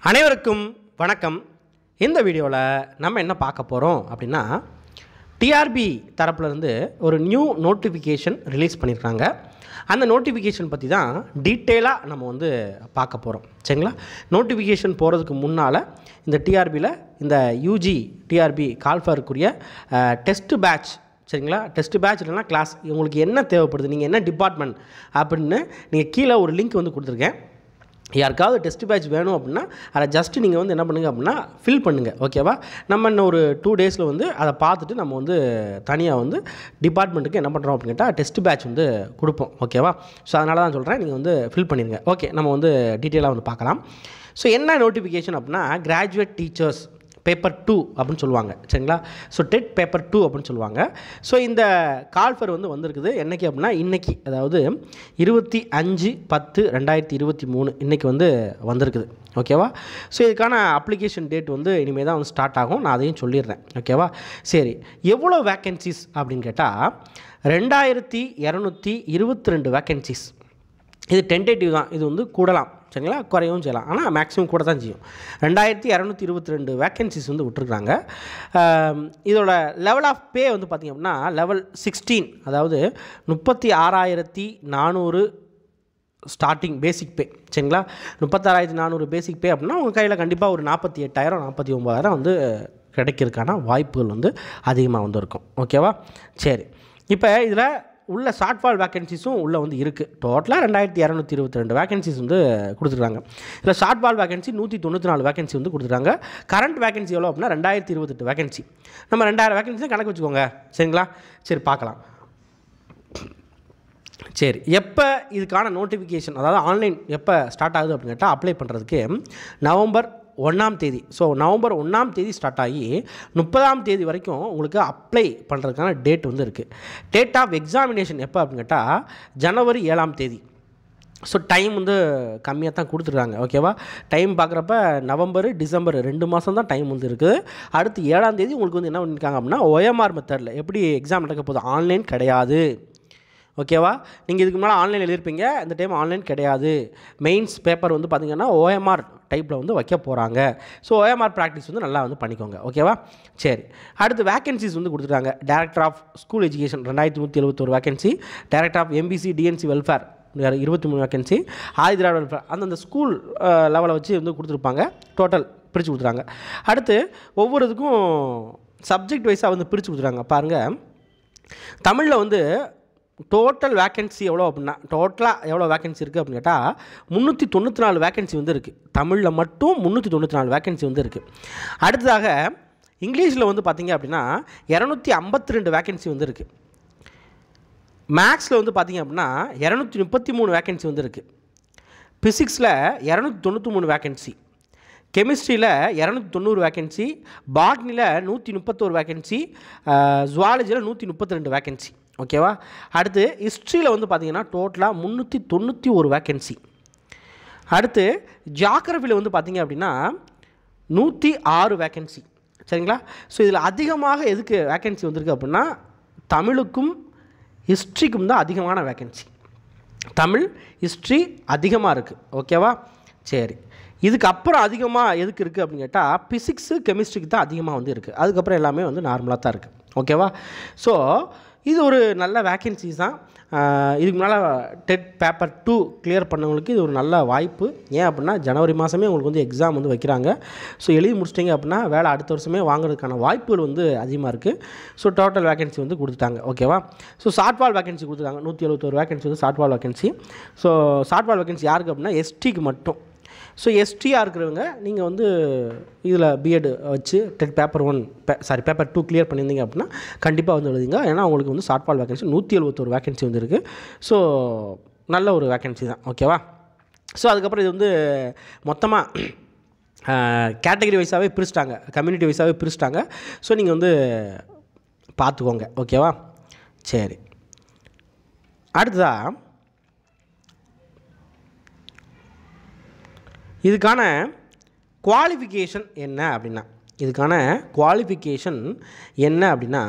அனைவருக்கும் வணக்கம் இந்த வீடியோவில் நம்ம என்ன பார்க்க போகிறோம் அப்படின்னா டிஆர்பி தரப்புலேருந்து ஒரு நியூ நோட்டிஃபிகேஷன் ரிலீஸ் பண்ணியிருக்காங்க அந்த நோட்டிஃபிகேஷன் பற்றி தான் டீட்டெயிலாக நம்ம வந்து பார்க்க போகிறோம் சரிங்களா நோட்டிஃபிகேஷன் போகிறதுக்கு முன்னால் இந்த டிஆர்பியில் இந்த யூஜி டிஆர்பி கால்ஃபருக்குரிய டெஸ்ட் பேட்ச் சரிங்களா டெஸ்ட் பேட்ச் இல்லைனா கிளாஸ் உங்களுக்கு என்ன தேவைப்படுது நீங்கள் என்ன டிபார்ட்மெண்ட் அப்படின்னு நீங்கள் கீழே ஒரு லிங்க் வந்து கொடுத்துருக்கேன் யாருக்காவது டெஸ்ட் பேட்ச் வேணும் அப்படின்னா அதை ஜஸ்ட் நீங்கள் வந்து என்ன பண்ணுங்க அப்படின்னா ஃபில் பண்ணுங்கள் ஓகேவா நம்ம இன்னும் ஒரு டூ டேஸில் வந்து அதை பார்த்துட்டு நம்ம வந்து தனியாக வந்து டிபார்ட்மெண்ட்டுக்கு என்ன பண்ணுறோம் அப்படின்னு கேட்டால் டெஸ்ட் பேட்ச் வந்து கொடுப்போம் ஓகேவா ஸோ அதனால தான் சொல்கிறேன் நீங்கள் வந்து ஃபில் பண்ணிடுங்க ஓகே நம்ம வந்து டீட்டெயிலாக வந்து பார்க்கலாம் ஸோ என்ன நோட்டிஃபிகேஷன் அப்படின்னா கிராஜுவேட் டீச்சர்ஸ் பேப்பர் டூ அப்படின்னு சொல்லுவாங்க சரிங்களா ஸோ டெட் பேப்பர் டூ அப்படின்னு சொல்லுவாங்க ஸோ இந்த கால்ஃபர் வந்து வந்திருக்குது என்னைக்கு அப்படின்னா இன்றைக்கி அதாவது இருபத்தி அஞ்சு பத்து ரெண்டாயிரத்தி இருபத்தி மூணு இன்றைக்கி வந்து வந்திருக்குது ஓகேவா ஸோ இதுக்கான அப்ளிகேஷன் டேட் வந்து இனிமேல் தான் வந்து ஸ்டார்ட் ஆகும் நான் அதையும் சொல்லிடுறேன் ஓகேவா சரி எவ்வளோ வேக்கன்சிஸ் அப்படின்னு கேட்டால் ரெண்டாயிரத்தி இரநூத்தி இருபத்தி ரெண்டு வேக்கன்சிஸ் இது டென்டேட்டிவ் தான் இது வந்து கூடலாம் சரிங்களா குறையவும் செய்யலாம் ஆனால் மேக்ஸிமம் கூட தான் செய்யும் ரெண்டாயிரத்தி இரநூத்தி இருபத்தி ரெண்டு வேக்கன்சிஸ் வந்து விட்ருக்குறாங்க ஆம், இதோட லெவல் ஆஃப் பே வந்து பார்த்திங்க அப்படின்னா லெவல் சிக்ஸ்டீன் அதாவது முப்பத்தி ஆறாயிரத்தி நானூறு ஸ்டார்டிங் பேசிக் பே சரிங்களா முப்பத்தாறாயிரத்தி நானூறு பேசிக் பே அப்படின்னா உங்கள் கையில் கண்டிப்பாக ஒரு நாற்பத்தி எட்டாயிரம் நாற்பத்தி ஒம்பதாயிரம் வந்து கிடைக்கிறதுக்கான வாய்ப்புகள் வந்து அதிகமாக வந்து இருக்கும் ஓகேவா சரி இப்போ இதில் உள்ள ஷார்ட்ஃபால் வேகன்சிஸும் உள்ளே வந்து இருக்குது டோட்டலாக ரெண்டாயிரத்தி இரநூத்தி இருபத்தி ரெண்டு வேகன்சிஸ் வந்து கொடுத்துருக்காங்க இதில் ஷார்ட்ஃபால் வேகன்சி நூற்றி தொண்ணூற்றி நாலு வேகன்சி வந்து கொடுத்துருக்காங்க கரண்ட் வேகன்சி எவ்வளோ அப்படின்னா ரெண்டாயிரத்தி இருபத்தெட்டு வேகன்சி நம்ம ரெண்டாயிரம் வேகன்சி தான் கணக்கு வச்சுக்கோங்க சரிங்களா சரி பார்க்கலாம் சரி எப்போ இதுக்கான நோட்டிஃபிகேஷன் அதாவது ஆன்லைன் எப்போ ஸ்டார்ட் ஆகுது அப்படின்னு கேட்டால் அப்ளை பண்ணுறதுக்கு நவம்பர் ஒன்றாம் தேதி ஸோ நவம்பர் ஒன்றாம் தேதி ஸ்டார்ட் ஆகி முப்பதாம் தேதி வரைக்கும் உங்களுக்கு அப்ளை பண்ணுறதுக்கான டேட் வந்து இருக்குது டேட் ஆஃப் எக்ஸாமினேஷன் எப்போ அப்படின்னு கேட்டால் ஜனவரி ஏழாம் தேதி ஸோ டைம் வந்து கம்மியாக தான் கொடுத்துருக்காங்க ஓகேவா டைம் பார்க்குறப்ப நவம்பர் டிசம்பர் ரெண்டு மாதம் தான் டைம் வந்து இருக்குது அடுத்து ஏழாம் தேதி உங்களுக்கு வந்து என்ன பண்ணியிருக்காங்க அப்படின்னா OMR மெத்தடில் எப்படி எக்ஸாம் நடக்க போகுது ஆன்லைன் கிடையாது ஓகேவா நீங்கள் இதுக்கு முன்னால் ஆன்லைன் எழுதியிருப்பீங்க இந்த டைம் ஆன்லைன் கிடையாது மெயின்ஸ் பேப்பர் வந்து பார்த்தீங்கன்னா ஓஎம்ஆர் டைப்பில் வந்து வைக்க போகிறாங்க ஸோ ஓஎம்ஆர் ப்ராக்டிஸ் வந்து நல்லா வந்து பண்ணிக்கோங்க ஓகேவா சரி அடுத்து வேகன்சிஸ் வந்து கொடுத்துருக்காங்க டேரக்டர் ஆஃப் ஸ்கூல் எஜுகேஷன் ரெண்டாயிரத்தி நூற்றி எழுபத்தொரு vacancy director of MBC DNC welfare இருபத்தி மூணு வேகன்சி ஆதி திராவிட வெல்ஃபேர் அந்தந்த ஸ்கூல் லெவலை வச்சு வந்து கொடுத்துருப்பாங்க டோட்டல் பிரித்து கொடுத்துறாங்க அடுத்து ஒவ்வொரு இதுக்கும் சப்ஜெக்ட் வைஸாக வந்து பிரித்து கொடுத்துறாங்க பாருங்கள் தமிழில் வந்து டோட்டல் வேக்கன்சி எவ்வளோ அப்படின்னா டோட்டலாக எவ்வளோ வேக்கன்சி இருக்குது அப்படின்னு கேட்டால் முந்நூற்றி தொண்ணூற்றி நாலு வேக்கன்சி வந்து இருக்குது தமிழில் மட்டும் முந்நூற்றி தொண்ணூற்றி நாலு வேக்கன்சி வந்து இருக்குது அடுத்ததாக இங்கிலீஷில் வந்து பார்த்தீங்க அப்படின்னா இரநூத்தி ஐம்பத்தி ரெண்டு வேக்கன்சி வந்து இருக்குது மேக்ஸில் வந்து பார்த்தீங்க அப்படின்னா இரநூத்தி முப்பத்தி மூணு வேக்கன்சி வந்து இருக்குது ஃபிசிக்ஸில் இரநூத்தி தொண்ணூற்றி மூணு வேக்கன்சி கெமிஸ்ட்ரியில் இரநூத்தி தொண்ணூறு வேக்கன்சி பாட்னியில் நூற்றி முப்பத்தோரு வேக்கன்சி ஜுவாலஜியில் நூற்றி முப்பத்தி ரெண்டு வேக்கன்சி ஓகேவா அடுத்து ஹிஸ்ட்ரியில் வந்து பார்த்தீங்கன்னா டோட்டலாக முந்நூற்றி தொண்ணூற்றி ஒரு வேக்கன்சி அடுத்து ஜாகிரஃபியில் வந்து பார்த்தீங்க அப்படின்னா நூற்றி ஆறு வேக்கன்சி சரிங்களா ஸோ இதில் அதிகமாக எதுக்கு வேக்கன்சி வந்திருக்கு அப்படின்னா தமிழுக்கும் ஹிஸ்ட்ரிக்கும் தான் அதிகமான வேக்கன்சி தமிழ் ஹிஸ்ட்ரி அதிகமாக இருக்குது ஓகேவா சரி இதுக்கப்புறம் அதிகமாக எதுக்கு இருக்குது அப்படின்னு கேட்டால் ஃபிசிக்ஸு கெமிஸ்ட்ரிக்கு தான் அதிகமாக வந்து இருக்குது அதுக்கப்புறம் எல்லாமே வந்து நார்மலாக தான் இருக்குது ஓகேவா ஸோ இது ஒரு நல்ல வேக்கன்சிஸ் தான் ஆஹ் இதுக்கு முன்னால் டெட் பேப்பர் டூ கிளியர் பண்ணவங்களுக்கு இது ஒரு நல்ல வாய்ப்பு ஏன் அப்படின்னா ஜனவரி மாதமே உங்களுக்கு வந்து எக்ஸாம் வந்து வைக்கிறாங்க ஸோ எழுதி முடிச்சிட்டிங்க அப்படின்னா வேலை அடுத்த வருஷமே வாங்குறதுக்கான வாய்ப்புகள் வந்து அதிகமாக இருக்குது ஸோ டோட்டல் வேகன்சி வந்து கொடுத்துட்டாங்க ஓகேவா ஸோ ஷார்ட்வால் வேகன்சி கொடுத்துருக்காங்க நூற்றி எழுபத்தொரு வேகன்சி வந்து shortfall vacancy so shortfall vacancy யாருக்கு அப்படின்னா எஸ்டிக்கு மட்டும் ஸோ எஸ்டியாக இருக்கிறவங்க நீங்கள் வந்து இதில் பிஎட் வச்சு TET paper one sorry paper two clear பண்ணியிருந்தீங்க அப்படின்னா கண்டிப்பாக வந்து எழுதிங்க ஏன்னா உங்களுக்கு வந்து ஷார்ட் ஃபால் வேகன்சி நூற்றி எழுபத்தொரு வேகன்சி வந்து இருக்குது ஸோ நல்ல ஒரு வேகன்சி தான் ஓகேவா ஸோ அதுக்கப்புறம் இது வந்து மொத்தமாக கேட்டகரி வைஸாகவே பிரிச்சிட்டாங்க கம்யூனிட்டி வைஸாகவே பிரிச்சிட்டாங்க ஸோ நீங்கள் வந்து பார்த்துக்கோங்க ஓகேவா சரி அடுத்ததாக இதுக்கான குவாலிஃபிகேஷன் என்ன அப்படின்னா இதுக்கான குவாலிஃபிகேஷன் என்ன அப்படின்னா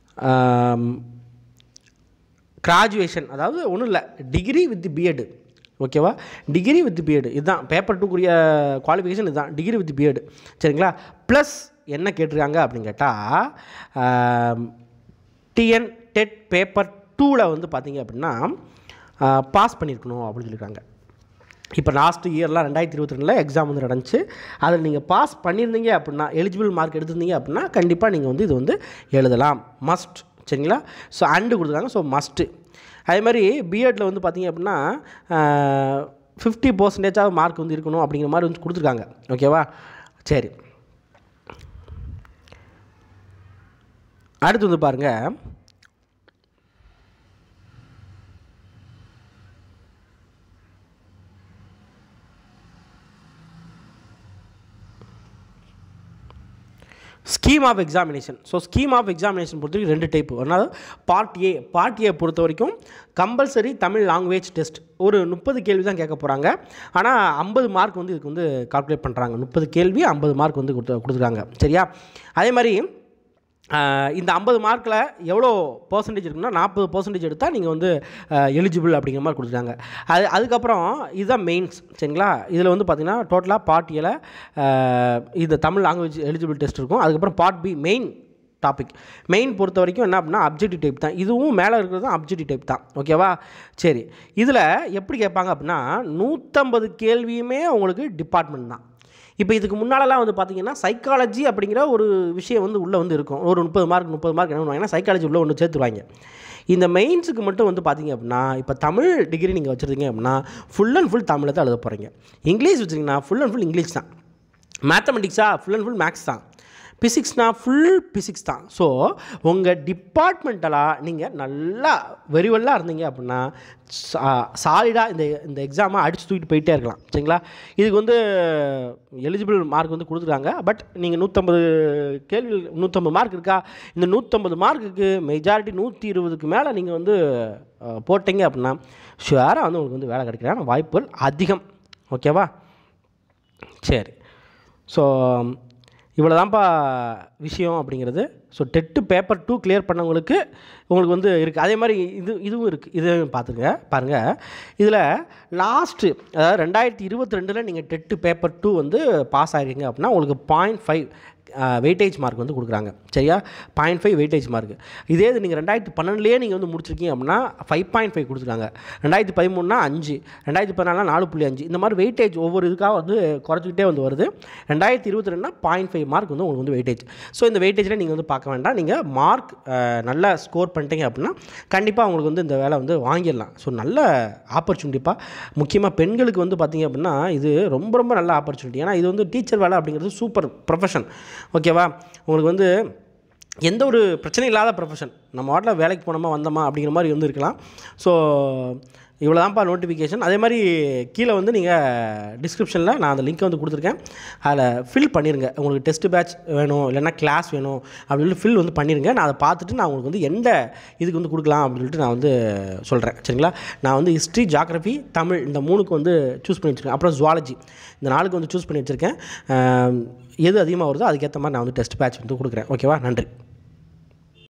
கிராஜுவேஷன் அதாவது ஒன்றும் இல்லை டிகிரி வித் பிஎட் ஓகேவா டிகிரி வித் பிஎட் இதுதான் பேப்பர் டூக்குரிய குவாலிஃபிகேஷன் இதுதான் டிகிரி வித் பிஎட் சரிங்களா ப்ளஸ் என்ன கேட்டிருக்காங்க அப்படின்னு கேட்டால் டிஎன் டெட் பேப்பர் டூவில் வந்து பார்த்தீங்க அப்படின்னா பாஸ் பண்ணியிருக்கணும் அப்படின்னு சொல்லியிருக்காங்க இப்போ லாஸ்ட் இயர்லாம் ரெண்டாயிரத்தி இருபத்தி ரெண்டில் எக்ஸாம் வந்து நடந்துச்சு அதில் நீங்கள் பாஸ் பண்ணியிருந்தீங்க அப்படின்னா எலிஜிபிள் மார்க் எடுத்திருந்தீங்க அப்படின்னா கண்டிப்பாக நீங்கள் வந்து இது வந்து எழுதலாம் மஸ்ட் சரிங்களா ஸோ அண்டு கொடுத்துருக்காங்க ஸோ மஸ்ட்டு அதே மாதிரி பிஎட்டில் வந்து பார்த்தீங்க அப்படின்னா ஃபிஃப்டி பர்சன்டேஜாவது மார்க் வந்து இருக்கணும் அப்படிங்கிற மாதிரி வந்து கொடுத்துருக்காங்க ஓகேவா சரி அடுத்து வந்து பாருங்கள் scheme of examination so scheme of examination பொறுத்த வரைக்கும் ரெண்டு டைப் அதாவது பார்ட் ஏ பார்ட் ஏ பொறுத்த வரைக்கும் கம்பல்சரி தமிழ் லாங்குவேஜ் டெஸ்ட் ஒரு முப்பது கேள்வி தான் கேட்க போகிறாங்க ஆனால் ஐம்பது மார்க் வந்து இதுக்கு வந்து கால்குலேட் பண்ணுறாங்க முப்பது கேள்வி ஐம்பது மார்க் வந்து கொடுத்து கொடுத்துருக்காங்க சரியா அதே மாதிரி ஆஹ் இந்த ஐம்பது மார்க்கில் எவ்வளோ பர்சன்டேஜ் இருக்குன்னா நாற்பது பர்சன்டேஜ் எடுத்தால் நீங்கள் வந்து எலிஜிபிள் அப்படிங்கிற மாதிரி கொடுத்துருக்காங்க அது அதுக்கப்புறம் இதுதான் மெயின்ஸ் சரிங்களா இதில் வந்து பார்த்திங்கன்னா டோட்டலாக பார்ட் ஏல இந்த தமிழ் லாங்குவேஜ் எலிஜிபிள் டெஸ்ட் இருக்கும் அதுக்கப்புறம் part B main topic main பொறுத்த வரைக்கும் என்ன அப்படின்னா அப்ஜெக்டிவ் டைப் தான் இதுவும் மேலே இருக்கிறது தான் அப்ஜெக்டிவ் டைப் தான் ஓகேவா சரி இதில் எப்படி கேட்பாங்க அப்படின்னா நூற்றம்பது கேள்வியுமே உங்களுக்கு டிபார்ட்மெண்ட் தான் இப்போ இதுக்கு முன்னாலலாம் வந்து பார்த்தீங்கன்னா சைக்காலஜி அப்படிங்கிற ஒரு விஷயம் வந்து உள்ளே வந்து இருக்கும் ஒரு முப்பது மார்க் முப்பது மார்க் என்ன பண்ணுவாங்கன்னா சைக்காலஜி உள்ளே ஒன்று சேர்த்துருவாங்க இந்த மெயின்ஸுக்கு மட்டும் வந்து பார்த்தீங்க அப்படின்னா இப்போ தமிழ் டிகிரி நீங்கள் வச்சுருந்தீங்க அப்படின்னா ஃபுல் அண்ட் ஃபுல் தமிழில் தான் எழுத போகிறீங்க இங்கிலீஷ் வச்சுருங்கன்னா ஃபுல் அண்ட் ஃபுல் இங்கிலீஷ் தான் மேத்தமெட்டிக்ஸா ஃபுல் அண்ட் ஃபுல் மேக்ஸ் தான் பிசிக்ஸ்னா ஃபுல் பிசிக்ஸ் தான் ஸோ உங்கள் டிபார்ட்மெண்டலாக நீங்கள் நல்லா வெறிவெல்லாம் இருந்தீங்க அப்படின்னா சாலிடாக இந்த இந்த எக்ஸாமை அடித்து தூக்கிட்டு போயிட்டே இருக்கலாம் சரிங்களா இதுக்கு வந்து எலிஜிபிள் மார்க் வந்து கொடுத்துருக்காங்க பட் நீங்கள் நூற்றம்பது கேள்வி நூற்றம்பது மார்க் இருக்கா இந்த நூற்றம்பது மார்க்குக்கு மெஜாரிட்டி நூற்றி இருபதுக்கு மேலே நீங்கள் வந்து அஹ், போட்டீங்க அப்படின்னா ஷுவராக வந்து உங்களுக்கு வந்து வேலை கிடைக்கிறான வாய்ப்புகள் அதிகம் ஓகேவா சரி ஸோ இவ்வளோதான்ப்பா விஷயம் அப்படிங்கிறது so TET paper two clear பண்ணவங்களுக்கு உங்களுக்கு வந்து இருக்குது அதே மாதிரி இது இதுவும் இருக்குது இதையும் பார்த்துங்க பாருங்கள் இதில் லாஸ்ட்டு அதாவது ரெண்டாயிரத்தி இருபத்தி ரெண்டில் நீங்கள் டெட்டு பேப்பர் டூ வந்து பாஸ் ஆகிருக்கீங்க அப்படின்னா உங்களுக்கு பாயிண்ட் ஃபைவ் வெயிட்டேஜ் மார்க் வந்து கொடுக்குறாங்க சரியா பாயிண்ட் ஃபைவ் வெயிட்டேஜ் மார்க் இதே இது நீங்கள் ரெண்டாயிரத்தி பன்னெண்டுலேயே நீங்கள் வந்து முடிச்சிருக்கீங்க அப்படின்னா ஃபைவ் பாயிண்ட் ஃபைவ் கொடுத்துருக்காங்க ரெண்டாயிரத்தி பதிமூணுனா அஞ்சு ரெண்டாயிரத்தி பதினாலுனா நாலு புள்ளி அஞ்சு இந்த மாதிரி வெயிட்டேஜ் ஒவ்வொரு இதுக்காக வந்து குறைச்சிக்கிட்டே வந்து வருது ரெண்டாயிரத்தி இருபத்தி ரெண்டுனா பாயிண்ட் ஃபைவ் மார்க் வந்து உங்களுக்கு வந்து வெயிட்டேஜ் ஸோ இந்த வெயிட்டேஜில் நீங்கள் வந்து பார்க்க வேண்டாம் நீங்கள் மார்க் நல்லா ஸ்கோர் பண்ணிட்டீங்க அப்படின்னா கண்டிப்பாக உங்களுக்கு வந்து இந்த வேலை வந்து வாங்கிடலாம் ஸோ நல்ல ஆப்பர்ச்சுனிட்டிப்பா முக்கியமாக பெண்களுக்கு வந்து பார்த்தீங்க அப்படின்னா இது ரொம்ப ரொம்ப நல்ல ஆப்பர்ச்சுனிட்டி ஏன்னா இது வந்து டீச்சர் வேலை அப்படிங்கிறது சூப்பர் ப்ரொஃபஷன் ஓகேவா உங்களுக்கு வந்து எந்த ஒரு பிரச்சனையும் இல்லாத ப்ரொஃபஷன் நம்ம வாட்டில் வேலைக்கு போனோமா வந்தோமா அப்படிங்கிற மாதிரி வந்து இருக்கலாம் ஸோ இவ்வளோதான்ப்பா நோட்டிஃபிகேஷன் அதே மாதிரி கீழே வந்து நீங்கள் டிஸ்கிரிப்ஷனில் நான் அந்த லிங்க்கை வந்து கொடுத்துருக்கேன் அதில் ஃபில் பண்ணிடுங்க உங்களுக்கு டெஸ்ட் பேட்ச் வேணும் இல்லைன்னா கிளாஸ் வேணும் அப்படின்னு சொல்லி ஃபில் வந்து பண்ணிடுங்க நான் அதை பார்த்துட்டு நான் உங்களுக்கு வந்து எந்த இதுக்கு வந்து கொடுக்கலாம் அப்படின்னு சொல்லிட்டு நான் வந்து சொல்கிறேன் சரிங்களா நான் வந்து ஹிஸ்ட்ரி ஜாகிரஃபி தமிழ் இந்த மூணுக்கு வந்து சூஸ் பண்ணி வச்சுருக்கேன் அப்புறம் ஜுவாலஜி இந்த நாளுக்கு வந்து சூஸ் பண்ணி வச்சுருக்கேன் அஹ் எது அதிகமாக வருதோ அதுக்கேற்ற மாதிரி நான் வந்து டெஸ்ட் பேட்ச் வந்து கொடுக்குறேன் ஓகேவா நன்றி